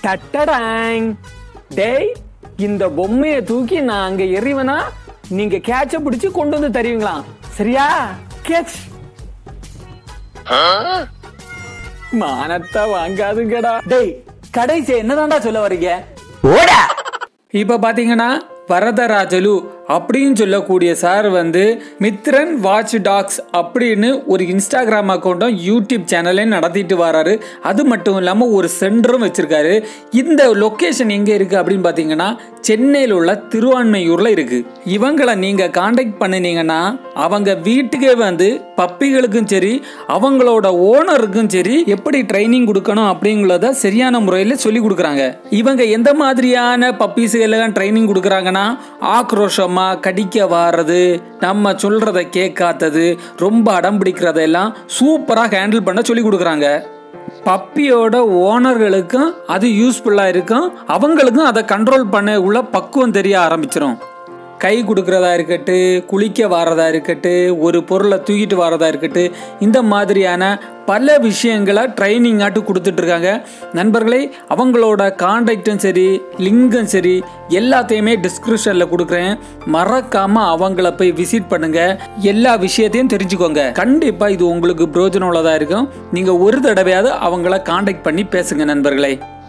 டட்டடாங் டேய் இந்த பொம்மையை தூக்கி நான் அங்க எறிவனா நீங்க கேட்ச பிடிச்சு கொண்டு வந்து தருவீங்களாம் சரியா கேட்ச் மானத்தை வாங்காதுங்கடா டேய் கடைசி என்னதான்டா சொல்ல வர்றீங்க ஓடா இப்போ பார்த்தீங்கன்னா வரதராஜலு அப்படின்னு சொல்லக்கூடிய சார் வந்து மித்ரன் வாட்ச் டாக்ஸ் அப்படின்னு ஒரு இன்ஸ்டாகிராம் அக்கௌண்ட்டும் யூடியூப் சேனலையும் நடத்திட்டு வராரு அது மட்டும் இல்லாமல் ஒரு சென்டரும் வச்சிருக்காரு இந்த லொக்கேஷன் எங்கே இருக்குது அப்படின்னு பார்த்தீங்கன்னா சென்னையில் உள்ள திருவான்மையூரில் இருக்குது இவங்களை நீங்கள் காண்டாக்ட் பண்ணினீங்கன்னா அவங்க வீட்டுக்கே வந்து பப்பிகளுக்கும் சரி அவங்களோட ஓனருக்கும் சரி எப்படி ட்ரைனிங் கொடுக்கணும் அப்படிங்கிறத சரியான முறையில் சொல்லி கொடுக்குறாங்க இவங்க எந்த மாதிரியான பப்பீஸுகளுக்கு ட்ரைனிங் கொடுக்குறாங்கன்னா ஆக்ரோஷமாக கடிக்க வாடுறது நம்ம சொல்கிறத கேட்காதது ரொம்ப அடம் பிடிக்கிறதெல்லாம் சூப்பராக ஹேண்டில் பண்ண சொல்லி கொடுக்குறாங்க பப்பியோட ஓனர்களுக்கும் அது யூஸ்ஃபுல்லாக இருக்கும் அவங்களுக்கும் அதை கண்ட்ரோல் பண்ண உள்ள பக்குவம் தெரிய ஆரம்பிச்சிடும் கை கொடுக்கறதா இருக்கட்டு குளிக்க வாரதா இருக்கட்டு ஒரு பொருளை தூக்கிட்டு வாரதா இருக்கட்டு இந்த மாதிரியான பல விஷயங்களை ட்ரைனிங் ஆட்டு கொடுத்துட்டு இருக்காங்க நண்பர்களே அவங்களோட காண்டாக்டும் சரி லிங்கும் சரி எல்லாத்தையுமே டிஸ்கிரிப்ஷனில் கொடுக்குறேன் மறக்காம அவங்கள போய் விசிட் பண்ணுங்க எல்லா விஷயத்தையும் தெரிஞ்சுக்கோங்க கண்டிப்பாக இது உங்களுக்கு பிரோஜனம் உள்ளதாக இருக்கும் நீங்கள் ஒரு தடவையாவது அவங்கள காண்டாக்ட் பண்ணி பேசுங்க நண்பர்களே